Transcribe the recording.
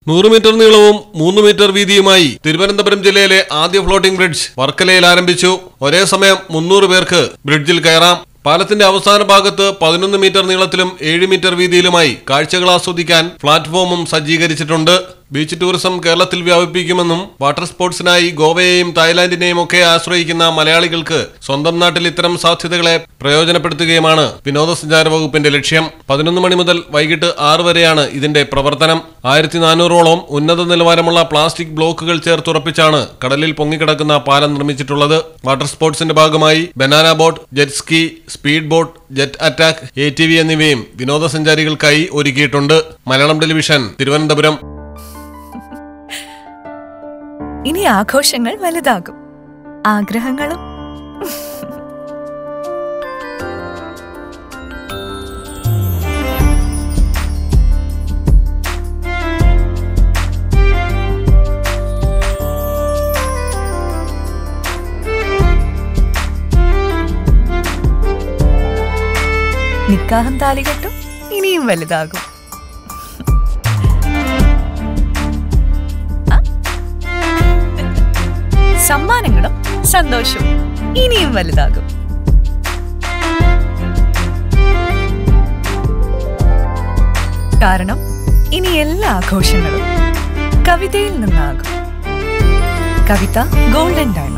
നൂറ് മീറ്റർ നീളവും മൂന്ന് മീറ്റർ വീതിയുമായി തിരുവനന്തപുരം ജില്ലയിലെ ആദ്യ ഫ്ലോട്ടിംഗ് ബ്രിഡ്ജ് വർക്കലയിൽ ആരംഭിച്ചു ഒരേ സമയം മുന്നൂറ് പേർക്ക് ബ്രിഡ്ജിൽ കയറാം പാലത്തിന്റെ അവസാന ഭാഗത്ത് പതിനൊന്ന് മീറ്റർ നീളത്തിലും ഏഴ് മീറ്റർ വീതിയിലുമായി കാഴ്ചകൾ ആസ്വദിക്കാൻ പ്ലാറ്റ്ഫോമും സജ്ജീകരിച്ചിട്ടുണ്ട് ബീച്ച് ടൂറിസം കേരളത്തിൽ വ്യാപിപ്പിക്കുമെന്നും വാട്ടർ സ്പോർട്സിനായി ഗോവയെയും തായ്ലാന്റിനെയും ഒക്കെ ആശ്രയിക്കുന്ന മലയാളികൾക്ക് സ്വന്തം നാട്ടിൽ ഇത്തരം സാധ്യതകളെ പ്രയോജനപ്പെടുത്തുകയുമാണ് വിനോദസഞ്ചാര വകുപ്പിന്റെ ലക്ഷ്യം പതിനൊന്ന് മണി മുതൽ വൈകിട്ട് ആറ് വരെയാണ് ഇതിന്റെ പ്രവർത്തനം ആയിരത്തി നാനൂറോളം ഉന്നത നിലവാരമുള്ള പ്ലാസ്റ്റിക് ബ്ലോക്കുകൾ ചേർത്തുറപ്പിച്ചാണ് കടലിൽ പൊങ്ങിക്കിടക്കുന്ന പാലം നിർമ്മിച്ചിട്ടുള്ളത് വാട്ടർ സ്പോർട്സിന്റെ ഭാഗമായി banana boat jet ski speed boat jet attack A T V എന്നിവയും വിനോദസഞ്ചാരികൾക്കായി ഒരുക്കിയിട്ടുണ്ട് മലയാളം ടെലിവിഷൻ തിരുവനന്തപുരം ഇനി ആഘോഷങ്ങൾ വലുതാകും ആഗ്രഹങ്ങളും നിക്കാഹം താലികെട്ടും ഇനിയും വലുതാകും ആ? സമ്മാനങ്ങളും സന്തോഷവും ഇനിയും വലുതാകും കാരണം ഇനി എല്ലാ ആഘോഷങ്ങളും കവിതയിൽ നിന്നാകും കവിത ഗോൾഡൻ ഡയമണ്ട്